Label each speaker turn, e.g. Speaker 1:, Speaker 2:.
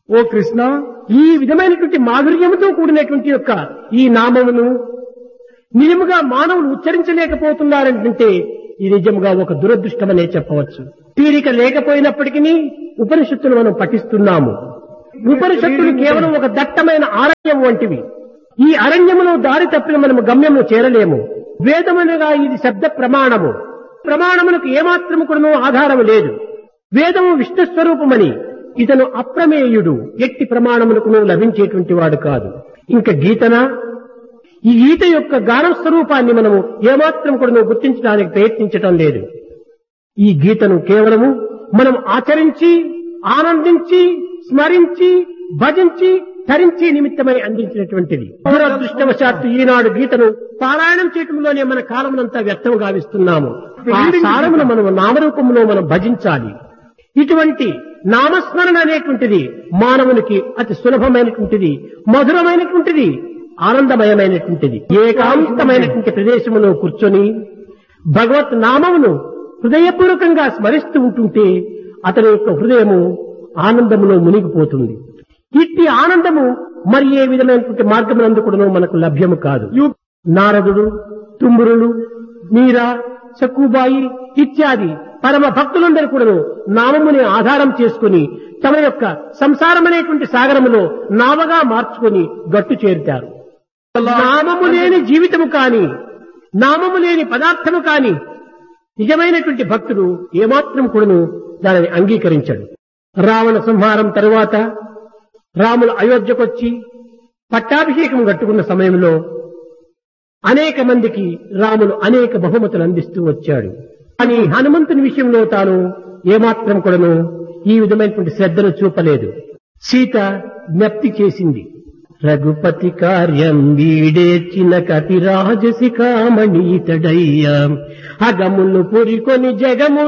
Speaker 1: ఓ కృష్ణ
Speaker 2: ఈ విధమైనటువంటి మాధుర్యముతో కూడినటువంటి యొక్క ఈ నామమును నిజముగా మానవులు ఉచ్చరించలేకపోతున్నారంటే ఇది నిజముగా ఒక దురదృష్టమనే చెప్పవచ్చు తీరిక లేకపోయినప్పటికీ ఉపనిషత్తులు మనం పఠిస్తున్నాము ఉపనిషత్తులు కేవలం ఒక దట్టమైన ఆరణ్యం వంటివి ఈ అరణ్యములో దారి తప్పిన మనము గమ్యము చేరలేము వేదమనగా ఇది శబ్ద ప్రమాణము ప్రమాణములకు ఏమాత్రము కూడా ఆధారము లేదు వేదము విష్ణు స్వరూపమని ఇతను అప్రమేయుడు ఎట్టి ప్రమాణములకు లభించేటువంటి వాడు కాదు ఇంకా గీతన ఈ గీత యొక్క గాన స్వరూపాన్ని మనము ఏమాత్రం కూడా గుర్తించడానికి ప్రయత్నించటం లేదు ఈ గీతను కేవలము మనం ఆచరించి ఆనందించి స్మరించి భజించి ధరించి నిమిత్తమై అందించినటువంటిది దురదృష్టవశాత్తు ఈనాడు గీతను పారాయణం చేయటంలోనే మన కాలమునంతా వ్యర్థం గావిస్తున్నాము ఆ సారమును మనం నామరూపంలో మనం భజించాలి ఇటువంటి నామస్మరణ అనేటువంటిది మానవునికి అతి సులభమైనటువంటిది మధురమైనటువంటిది ఆనందమయమైనటువంటిది ఏకాంతమైనటువంటి ప్రదేశములో కూర్చొని భగవత్ నామమును హృదయపూర్వకంగా స్మరిస్తూ ఉంటుంటే అతని యొక్క హృదయము ఆనందములో మునిగిపోతుంది ఇట్టి ఆనందము మరి ఏ విధమైనటువంటి మార్గమునందు కూడా మనకు లభ్యము కాదు నారదుడు తుమ్మురులు మీరా సక్కుబాయి ఇత్యాది పరమ భక్తులందరూ కూడాను నామముని ఆధారం చేసుకుని తమ యొక్క సంసారమనేటువంటి సాగరములో నావగా మార్చుకొని గట్టు చేరుతారు నామము లేని జీవితము కాని నామము లేని పదార్థము కాని నిజమైనటువంటి భక్తుడు ఏమాత్రం కూడాను దానిని అంగీకరించడు రావణ సంహారం తరువాత రాములు అయోధ్యకొచ్చి పట్టాభిషేకం కట్టుకున్న సమయంలో అనేక మందికి రాములు అనేక బహుమతులు అందిస్తూ వచ్చాడు కానీ హనుమంతుని విషయంలో తాను ఏమాత్రం కూడాను ఈ విధమైనటువంటి శ్రద్ధను చూపలేదు సీత జ్ఞప్తి చేసింది రఘుపతి కార్యం వీడేర్చిన కపిరాజసి కామణీతడయ్యా అగములు పురికొని జగము